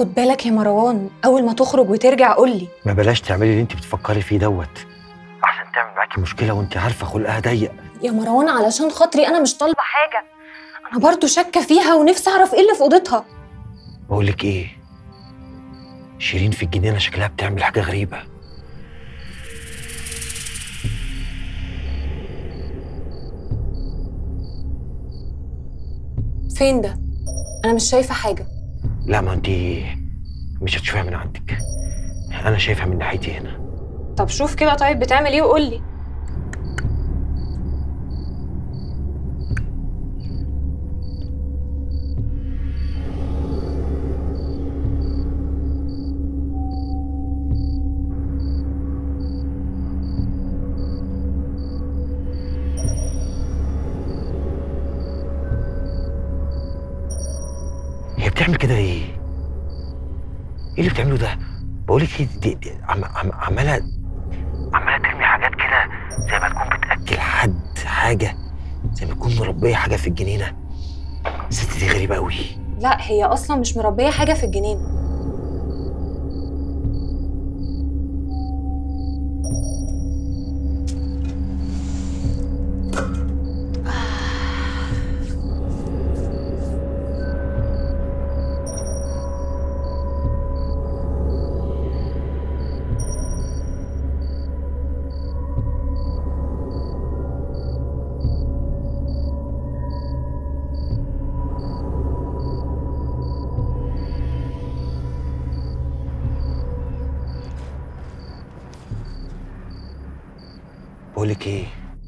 خد بالك يا مروان اول ما تخرج وترجع قول لي ما بلاش تعملي اللي انت بتفكري فيه دوت احسن تعمل معاكي مشكله وانت عارفه خلقها ضيق يا مروان علشان خاطري انا مش طالبه حاجه انا برضو شاكه فيها ونفسي اعرف ايه اللي في اوضتها بقول لك ايه شيرين في الجنينه شكلها بتعمل حاجه غريبه فين ده انا مش شايفه حاجه لا ما انت مش هتشوفيها من عندك انا شايفها من ناحيتي هنا طب شوف كده طيب بتعمل ايه وقول لي هي بتعمل كده ليه؟ ايه اللي بتعمله ده؟ بقول لك ايه دي, دي عم عم عماله عماله ترمي حاجات كده زي ما تكون بتاكل حد حاجه زي ما تكون مربيه حاجه في الجنينه الست دي غريبه قوي لا هي اصلا مش مربيه حاجه في الجنينه بقول لك ايه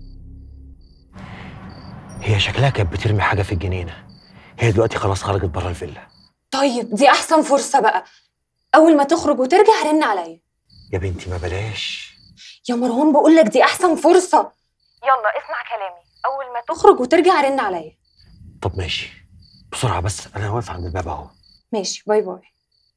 هي شكلها كانت بترمي حاجه في الجنينه هي دلوقتي خلاص خرجت بره الفيلا طيب دي احسن فرصه بقى اول ما تخرج وترجع رن عليا يا بنتي ما بلاش يا مروان بقول لك دي احسن فرصه يلا اسمع كلامي اول ما تخرج وترجع رن عليا طب ماشي بسرعه بس انا واقف عند الباب اهو ماشي باي باي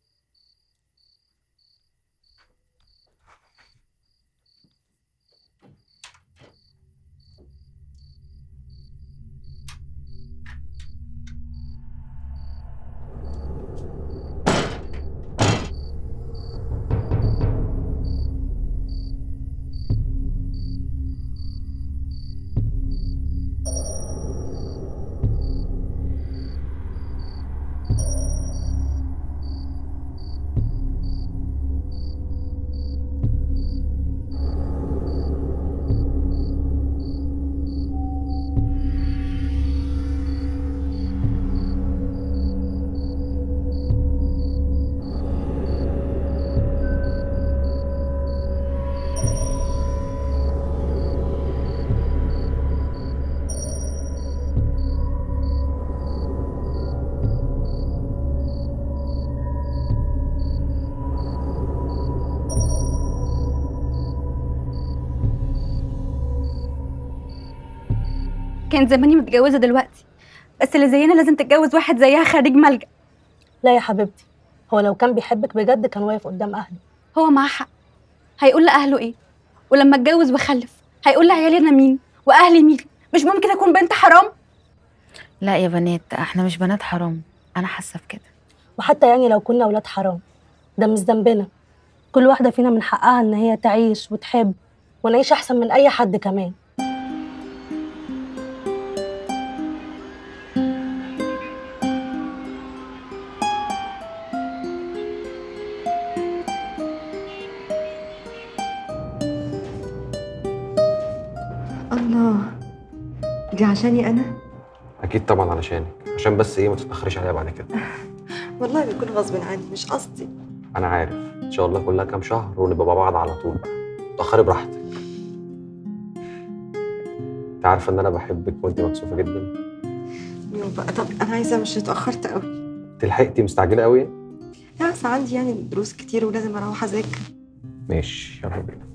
كان زماني متجوزه دلوقتي بس اللي زينا لازم تتجوز واحد زيها خريج ملجأ لا يا حبيبتي هو لو كان بيحبك بجد كان واقف قدام اهله هو معاه حق هيقول لاهله ايه ولما اتجوز واخلف هيقول لعيالي انا مين واهلي مين مش ممكن اكون بنت حرام لا يا بنات احنا مش بنات حرام انا حاسه بكده وحتى يعني لو كنا اولاد حرام ده مش ذنبنا كل واحده فينا من حقها ان هي تعيش وتحب ونعيش احسن من اي حد كمان الله دي عشاني انا اكيد طبعا علشانك عشان بس ايه ما تتاخريش عليا بعد كده والله بيكون غصب عني مش قصدي انا عارف ان شاء الله كلها كام شهر ونبقى مع بعض على طول بقى تاخري براحتك انت عارفه ان انا بحبك وانت مكسوفه جدا يوم بقى طب انا عايزه امشي اتاخرت قوي انت لحقتي مستعجله قوي لا بس عندي يعني دروس كتير ولازم اروح اذاكر ماشي يلا بينا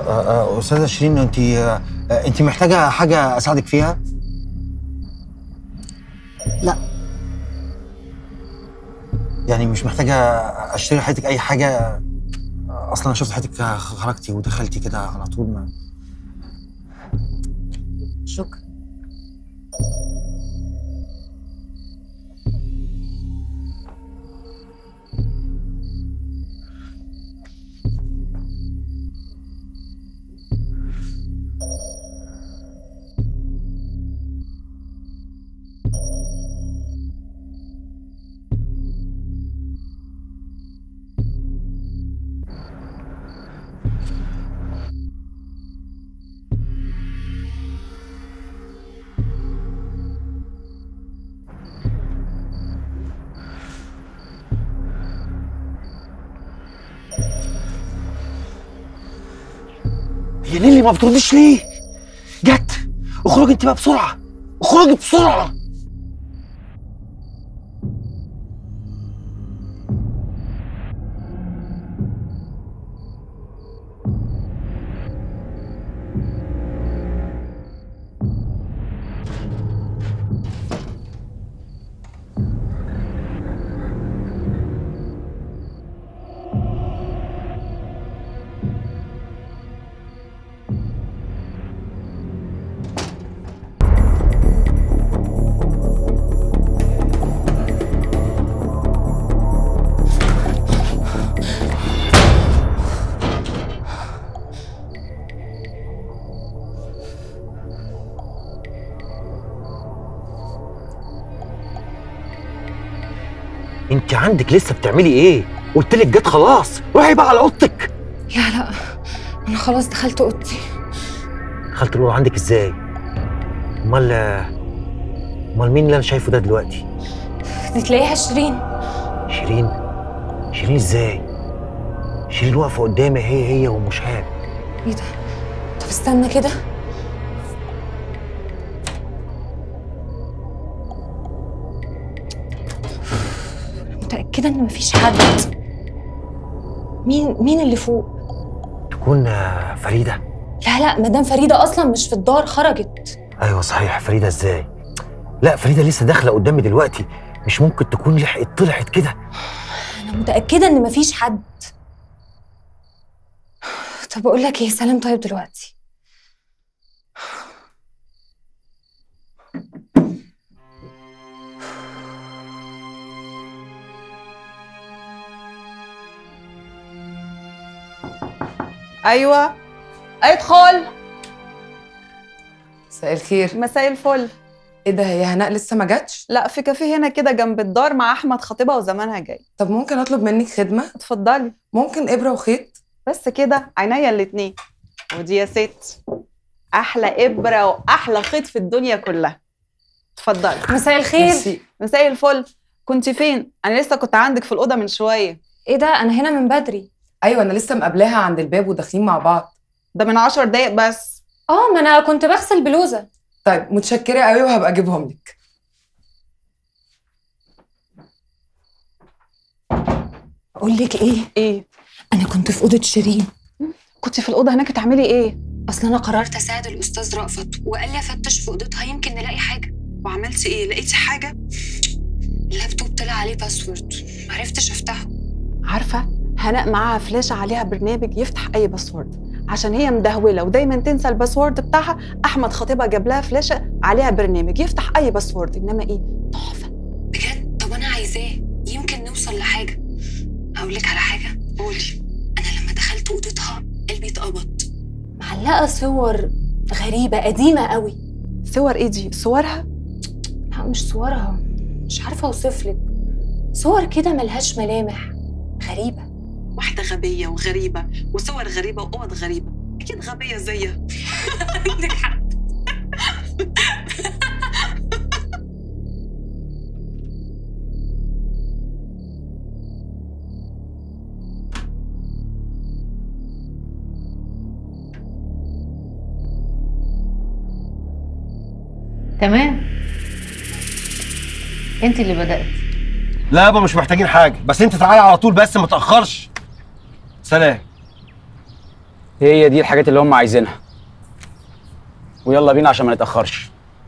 آه، آه، استاذه شيرين انت آه، آه، انت محتاجه حاجه اساعدك فيها لا يعني مش محتاجه اشتري حياتك اي حاجه اصلا انا شفت حياتك خرجتي ودخلتي كده على طول ما شكرا هي نيلي ما بتردش ليه؟ جت اخرجي انت بقى بسرعه اخرجي بسرعه انت عندك لسه بتعملي ايه؟ قلت لك جت خلاص روحي بقى على اوضتك لا لا انا خلاص دخلت اوضتي دخلت الاوضه عندك ازاي؟ امال امال مين اللي انا شايفه ده دلوقتي؟ دي تلاقيها شيرين شيرين شيرين ازاي؟ شيرين واقفه قدامي هي هي ومشهاب ايه ده طب استنى كده متأكدة إن مفيش حد مين مين اللي فوق؟ تكون آه، فريده لا لا مدام فريدة أصلا مش في الدار خرجت ايوه صحيح فريده ازاي؟ لا فريده لسه داخله قدامي دلوقتي مش ممكن تكون لحقت طلعت كده أنا متأكدة إن مفيش حد طب أقول لك إيه سلام طيب دلوقتي ايوه ادخل مساء الخير مساء الفل ايه ده هي هناء لسه ما جاتش لا في كافيه هنا كده جنب الدار مع احمد خطيبها وزمانها جاي طب ممكن اطلب منك خدمه اتفضلي ممكن ابره وخيط بس كده عينيا الاتنين ودي يا ست احلى ابره واحلى خيط في الدنيا كلها اتفضلي مساء الخير ميرسي. مساء الفل كنت فين انا لسه كنت عندك في الاوضه من شويه إيه ده أنا هنا من بدري ايوه انا لسه مقابلاها عند الباب وداخلين مع بعض ده من عشر دقايق بس آه ما أنا كنت بغسل بلوزة طيب متشكره قوي وهبقى اجيبهم لك أقول لك إيه ايه أنا كنت في أوضة شيرين كنت في الاوضه هناك تعملي ايه أصل أنا قررت أساعد الأستاذ رأفت وقال لي أفتش في أوضتها يمكن نلاقي حاجة وعملتي ايه لقيتي حاجه اللابتوب طلع عليه باسورد معرفتش أفتحه عارفه هناء معاها فلاشه عليها برنامج يفتح اي باسورد عشان هي مدهوله ودايما تنسى الباسورد بتاعها احمد خطيبها جاب لها فلاشه عليها برنامج يفتح اي باسورد انما ايه تحفه بجد طب أنا عايزاه يمكن نوصل لحاجة أقول لك على حاجة قولي أنا لما دخلت أوضتها قلبي اتقبض معلقة صور غريبة قديمة قوي صور ايه دي صورها لا مش صورها مش عارفة أوصفلك صور كده ملهاش ملامح غريبة واحده غبيه وغريبه وصور غريبه واوض غريبه اكيد غبيه زيها عندك حق تمام انت اللي بدأت لا يابا مش محتاجين حاجه بس انت تعالى على طول بس ما تاخرش سلام هي دي الحاجات اللي هم عايزينها ويلا بينا عشان ما نتاخرش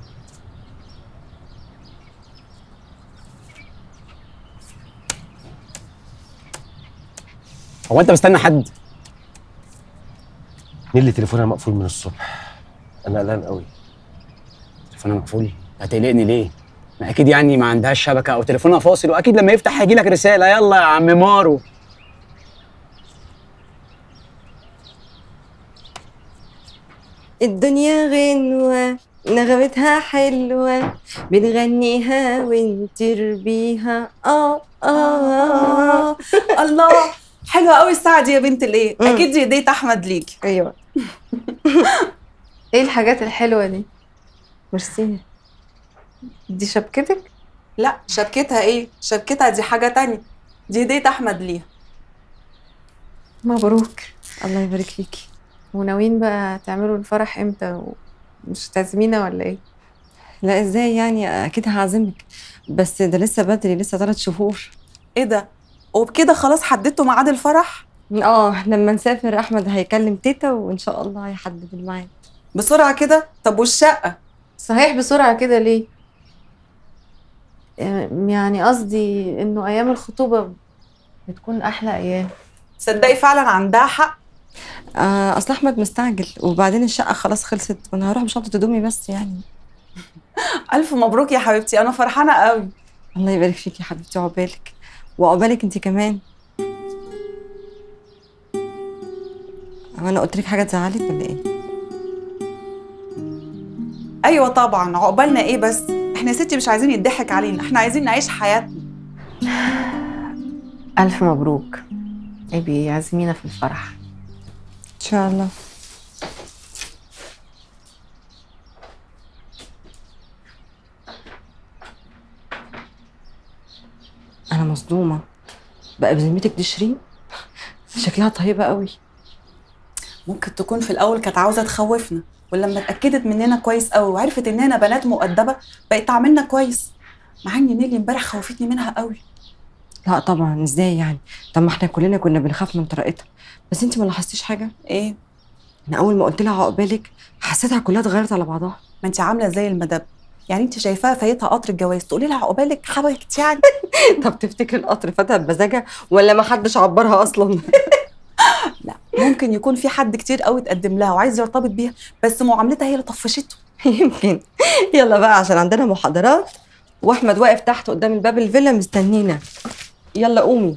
هو انت مستني حد نيلي تليفونها مقفول من الصبح انا قلقان قوي تليفونها مقفول هتقلقني ليه ما اكيد يعني ما عندهاش شبكه او تليفونها فاصل واكيد لما يفتح هيجي لك رساله يلا يا عم مارو الدنيا غنوة نغمتها حلوة بنغنيها ونطير بيها اه اه الله حلوه قوي الساعه دي يا بنت الايه مم. اكيد دي هديه احمد ليك ايوه ايه الحاجات الحلوه دي ميرسي دي شبكتك لا شبكتها ايه شبكتها دي حاجه تانية دي هديه احمد ليها مبروك الله يبارك فيكي وناويين بقى تعملوا الفرح امتى مش تعزمينا ولا ايه لا ازاي يعني اكيد هعزمك بس ده لسه بدري لسه ثلاث شهور ايه ده وبكده خلاص حددتوا ميعاد الفرح اه لما نسافر احمد هيكلم تيتا وان شاء الله هيحدد الميعاد بسرعه كده طب والشقه صحيح بسرعه كده ليه يعني قصدي انه ايام الخطوبه بتكون احلى ايام تصدقي فعلا عندها حق آه اصل احمد مستعجل وبعدين الشقه خلاص خلصت وانا هروح بشنطه هدومي بس يعني الف مبروك يا حبيبتي انا فرحانه قوي الله يبارك فيكي يا حبيبتي عقبالك وعقبالك انت كمان هو انا قلت لك حاجه تزعلك ولا ايه ايوه طبعا عقبالنا ايه بس احنا يا ستي مش عايزين يضحك علينا احنا عايزين نعيش حياتنا الف مبروك ابي عزمينا في الفرح ان شاء الله انا مصدومه بقى بذمتك دي شيرين شكلها طيبه قوي ممكن تكون في الاول كانت عاوزه تخوفنا ولما اتاكدت مننا كويس قوي وعرفت اننا بنات مؤدبه بقت تعاملنا كويس مع ان نيلي امبارح خوفتني منها قوي لا طبعا ازاي يعني طب ما احنا كلنا كنا بنخاف من طريقتها بس انت ما لاحظتيش حاجه ايه انا اول ما قلت لها عقبالك حسيتها كلها اتغيرت على بعضها ما انت عامله زي المدب يعني انت شايفاها فايتها قطر الجواز تقولي لها عقبالك حبكت يعني طب تفتكر القطر فاتها بمزاجها ولا ما حدش عبرها اصلا لا ممكن يكون في حد كتير قوي اتقدم لها وعايز يرتبط بيها بس معاملتها هي اللي طفشته يمكن يلا بقى عشان عندنا محاضرات واحمد واقف تحت قدام الباب الفيلا مستنينا يلا قومي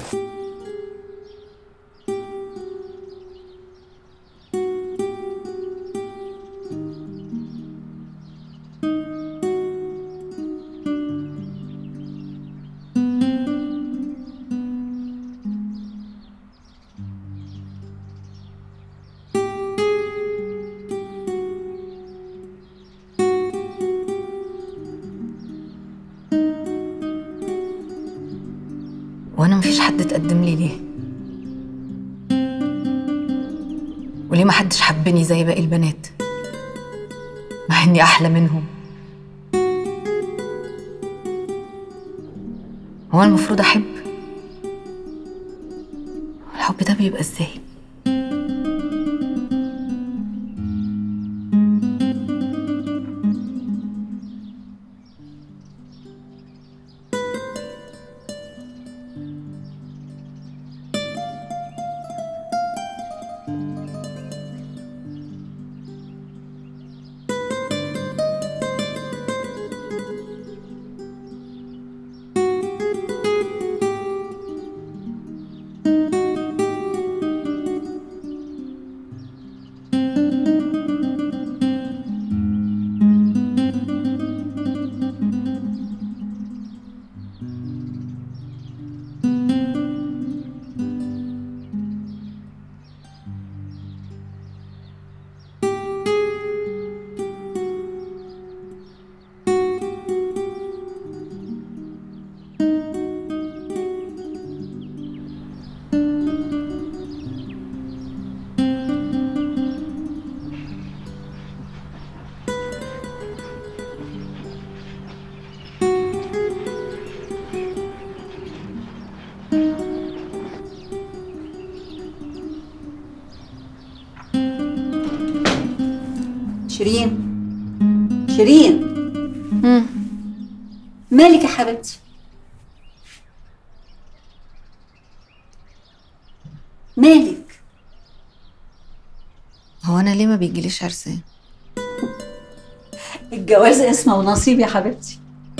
وانا مفيش حد اتقدم لي ليه وليه ما حدش حبني زي باقي البنات مع اني احلى منهم هو أنا المفروض احب الحب ده بيبقى ازاي شيرين شيرين مالك يا حبيبتي مالك هو انا ليه ما بيجيليش عرسان الجواز اسمه ونصيب يا حبيبتي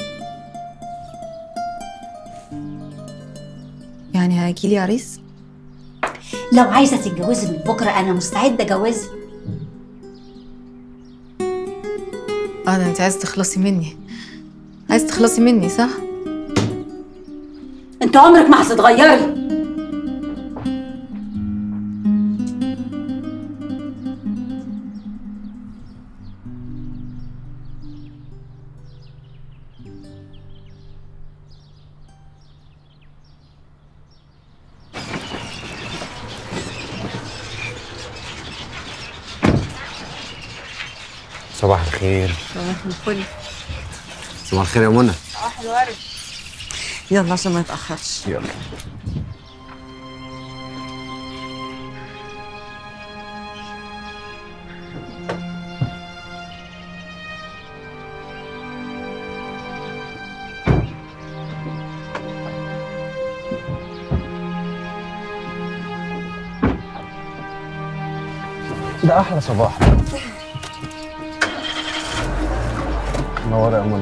يعني هيجيلي عريس لو عايزه تتجوزي من بكره انا مستعده اجوزك اه ده انت عايزه تخلصي مني عايزه تخلصي مني صح انت عمرك ما هتتغيري صباح الخير صباح الفل صباح الخير يا منى صباح الورد يلا عشان ما يتاخرش يلا ده احلى صباح منورة يا منى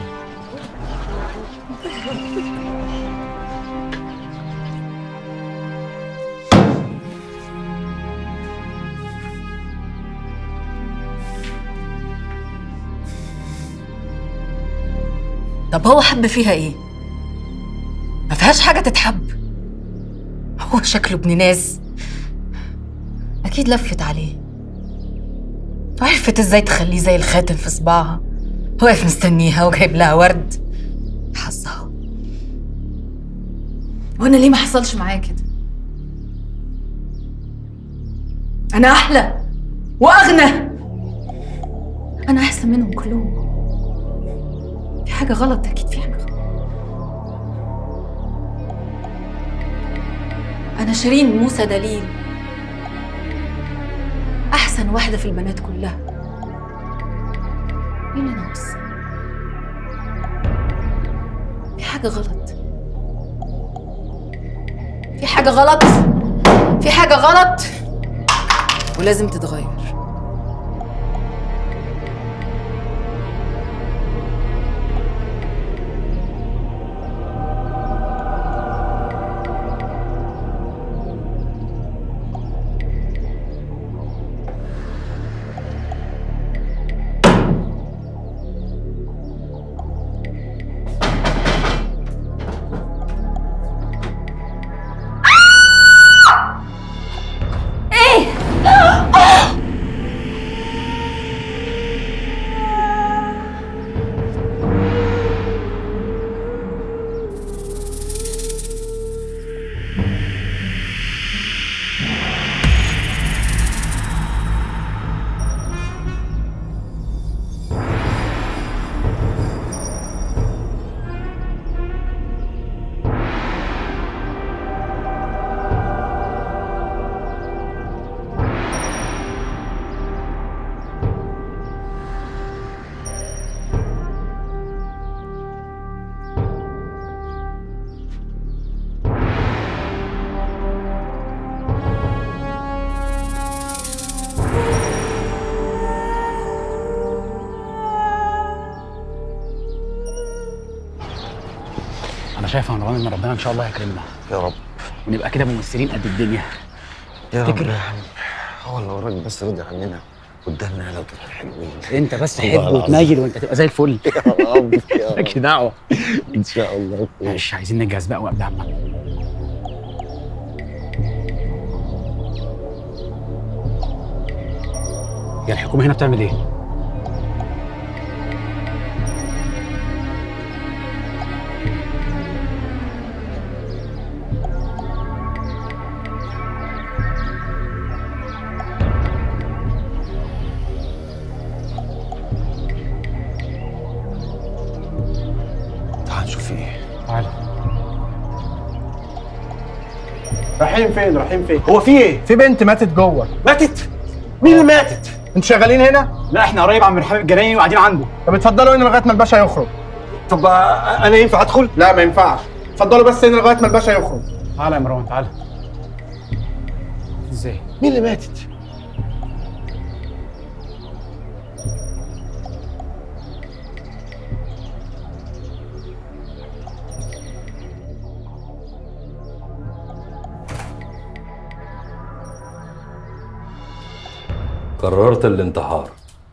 طب هو حب فيها ايه ما فيهاش حاجه تتحب هو شكله ابن ناس اكيد لفت عليه وعرفت ازاي تخليه زي الخاتم في صباعها واقف مستنيها وجايب لها ورد حظها وانا ليه ما حصلش معايا كده انا احلى واغنى انا احسن منهم كلهم في حاجه غلط اكيد في حاجه غلط انا شيرين موسى دليل احسن واحده في البنات كلها ايه اللي ناقص في حاجه غلط في حاجه غلط في حاجه غلط ولازم تتغير انا شايف يا مروان ان ربنا ان شاء الله هيكرمنا يا رب ونبقى كده ممثلين قد الدنيا يا رب تفتكر؟ يا عم هو اللي وراك بس رضي عننا قدامنا لو كده حلوين انت بس والله حب العظيم. وتنيل وانت تبقى زي الفل يا رب يا رب مالكش دعوه ان شاء الله ماشي عايزين نجهز بقى وقبل عمك هي الحكومه هنا بتعمل ايه؟ تعال نشوف في ايه تعالى رايحين فين رايحين فين هو في ايه في بنت ماتت جوه ماتت مين اللي ماتت انتوا شغالين هنا؟ لا احنا قريب عم رحاب الجنايني وقاعدين عنده طب اتفضلوا هنا لغايه ما الباشا يخرج طب انا ينفع ادخل؟ لا ما ينفعش اتفضلوا بس هنا لغايه ما الباشا يخرج تعالى يا مروان تعالى ازاي مين اللي ماتت؟ قررت الانتحار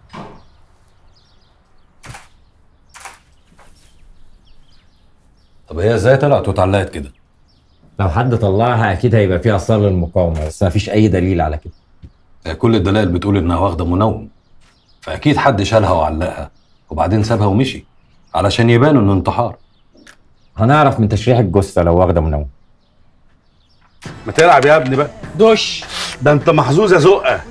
طب هي ازاي طلعت واتعلقت كده؟ لو حد طلعها اكيد هيبقى فيها اثار للمقاومه بس مفيش اي دليل على كده هي كل الدلائل بتقول انها واخده منوم فاكيد حد شالها وعلقها وبعدين سابها ومشي علشان يبان انه انتحار هنعرف من تشريح الجثه لو واخده منوم ما تلعب يا ابني بقى دش ده انت محظوظ يا زقه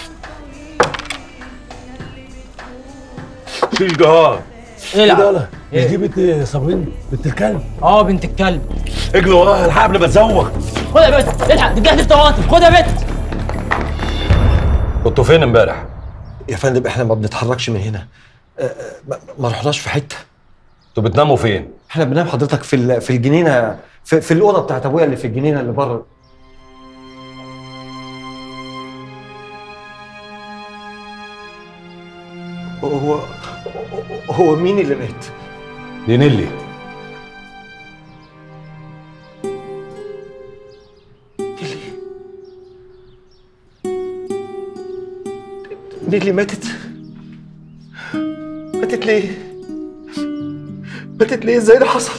شيل جهار العب مش دي بنت صابرين بنت الكلب اه بنت الكلب اجري وراها الحق قبل ما تزوغ خد يا بنت الحق دي بتحدف طماطم خد يا بنت كنتوا فين امبارح؟ يا فندم احنا ما بنتحركش من هنا أه، أه، ما- ما رحناش في حته انتوا بتناموا فين؟ احنا بننام حضرتك في ال- في الجنينه في, في الاوضه بتاعت ابويا اللي في الجنينه اللي بره هو هو مين اللي مات؟ دي نيلي نيلي ماتت ماتت ليه؟ ماتت ليه؟ ازاي ده حصل؟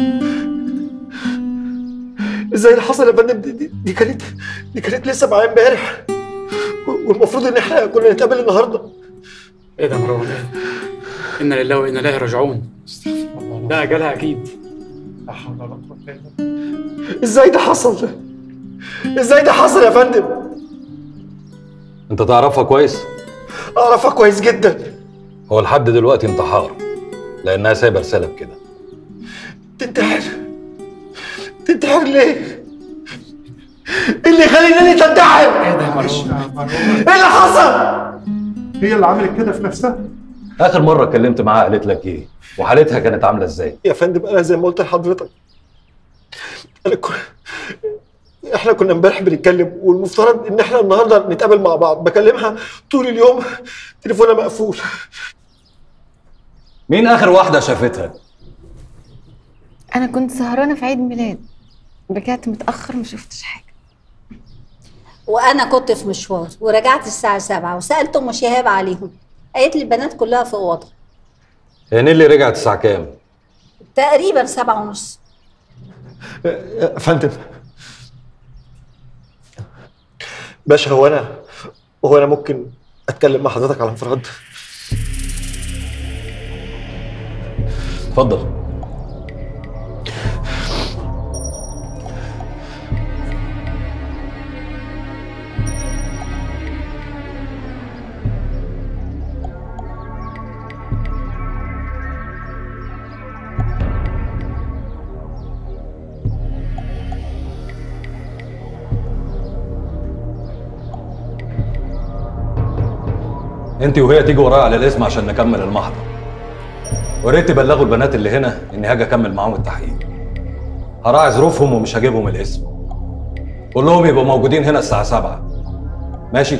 ازاي ده حصل يا فندم؟ دي, دي, دي كانت دي كانت لسه معايا امبارح و- والمفروض ان احنا كنا نتقابل النهارده ايه ده يا مروان ايه انا لله وانا اليه راجعون ده اجلها اكيد لا حول ولا قوه الا بالله ازاي ده حصل؟ ازاي ده حصل يا فندم؟ انت تعرفها كويس؟ اعرفها كويس جدا هو لحد دلوقتي انتحار لانها سايبه رساله بكده تنتحر تنتحر ليه؟ ايه اللي يخلي نيلي تنتحر؟ ايه ده يا مروان ايه اللي حصل؟ هي اللي عملت كده في نفسها اخر مره اتكلمت معاها قالت لك ايه؟ وحالتها كانت عامله ازاي؟ يا فندم انا زي ما قلت لحضرتك انا كن... احنا كنا امبارح بنتكلم والمفترض ان احنا النهارده نتقابل مع بعض بكلمها طول اليوم تليفونها مقفول مين اخر واحده شافتها؟ انا كنت سهرانه في عيد ميلاد رجعت متاخر ما شفتش حاجه وانا كنت في مشوار ورجعت الساعه 7 وسالت ام شهاب عليهم قالت لي البنات كلها في اوضه هي نيلي رجعت الساعه كام؟ تقريبا سبعة ونص يا فندم باشا هو انا هو انا ممكن اتكلم مع حضرتك على انفراد اتفضل انت وهي تيجي ورايا على الاسم عشان نكمل المحضر وريت تبلغوا البنات اللي هنا اني هاجي اكمل معاهم التحقيق هراعي ظروفهم ومش هجيبهم الاسم كلهم يبقوا موجودين هنا الساعه 7 ماشي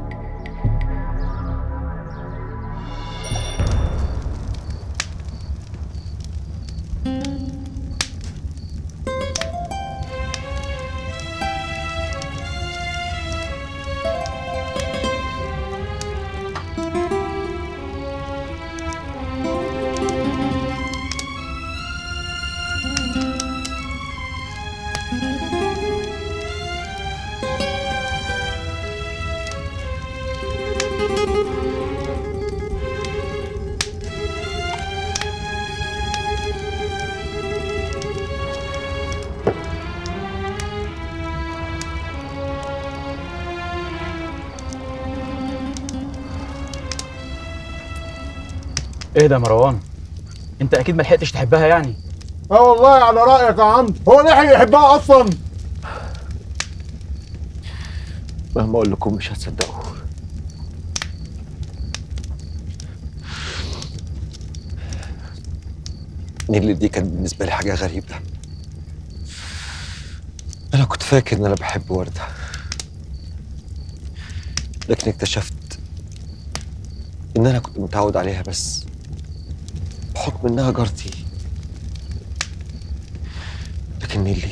ايه ده يا مروان انت اكيد ما لحقتش تحبها يعني اه والله على رايك يا عم هو لحق يحبها اصلا مهما اقول لكم مش هتصدقوا نيلي دي كانت بالنسبة لي حاجة غريبة أنا كنت فاكر إن أنا بحب وردة لكن اكتشفت إن أنا كنت متعود عليها بس بحكم إنها جارتي لكن نيلي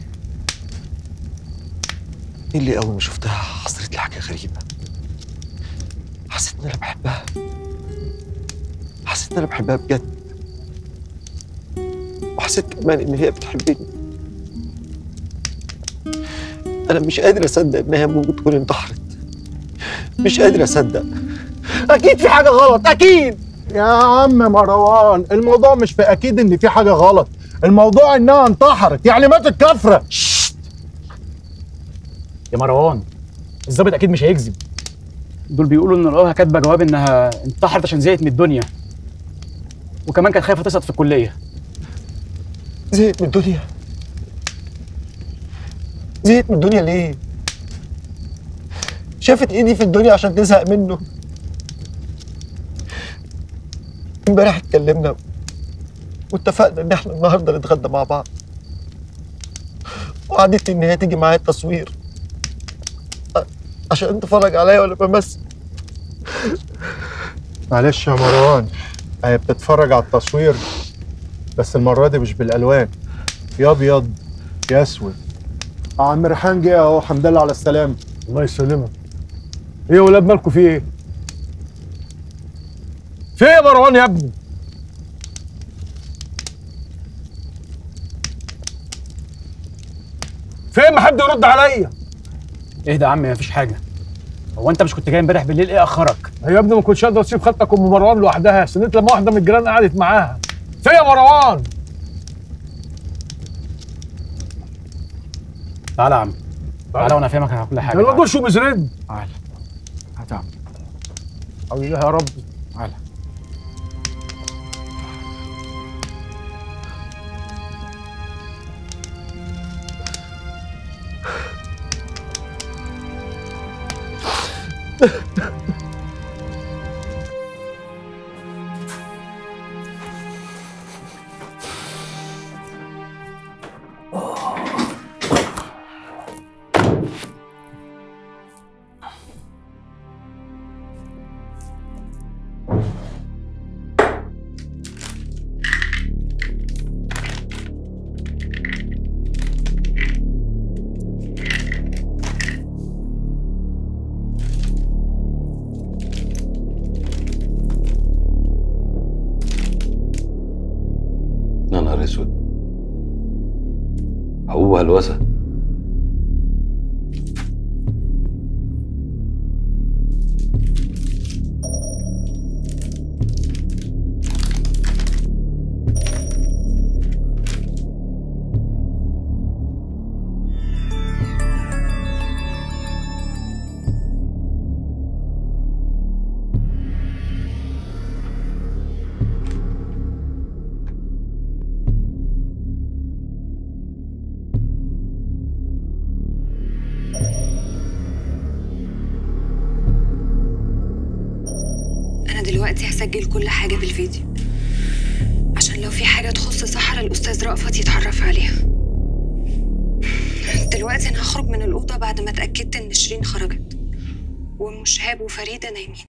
نيلي أول ما شفتها حصلت لي حاجة غريبة حسيت إن أنا بحبها حسيت إن أنا بحبها بجد وحسيت كمان إن هي بتحبني أنا مش قادر أصدق إنها ممكن تكون انتحرت مش قادر أصدق أكيد في حاجة غلط أكيد يا عم مروان الموضوع مش في اكيد ان في حاجه غلط الموضوع انها انتحرت يعني ماتت كفره يا مروان الظابط اكيد مش هيكذب دول بيقولوا ان رؤاها كاتبه جواب انها انتحرت عشان زهقت من الدنيا وكمان كانت خايفه تسقط في الكليه زهقت من الدنيا زهقت من الدنيا ليه؟ شافت ايدي في الدنيا عشان تزهق منه امبارح اتكلمنا واتفقنا ان احنا النهارده نتغدى مع بعض وعدتني ان هي تيجي معايا التصوير ع- عشان تتفرج عليا وانا بمثل معلش يا مروان هي بتتفرج على التصوير بس المره دي مش بالالوان يا ابيض يا اسود عم ريحان جه اهو الحمد لله على السلامه الله يسلمك ايه يا ولاد مالكوا في ايه؟ في ايه يا مروان يا ابني؟ فين ما حد يرد عليا؟ اهدى يا عم مفيش حاجه هو انت مش كنت جاي امبارح بالليل ايه اخرك يا ابني ما كنتش اقدر اسيب خالتك ام مروان لوحدها استنيت لما واحده من الجيران قعدت معاها فين يا مروان؟ تعالى يا عم تعالى وانا افهمك على كل حاجه يلا تعالى. دول شو بزرد تعالى هات يا عم حول الله يا رب تعالى يا نهار اسود هو هلوسه أنا دلوقتي هسجل كل حاجة بالفيديو عشان لو في حاجة تخص سحر الأستاذ رأفت يتعرف عليها دلوقتي أنا هخرج من الأوضة بعد ما اتأكدت إن شيرين خرجت وأم شهاب وفريدة نايمين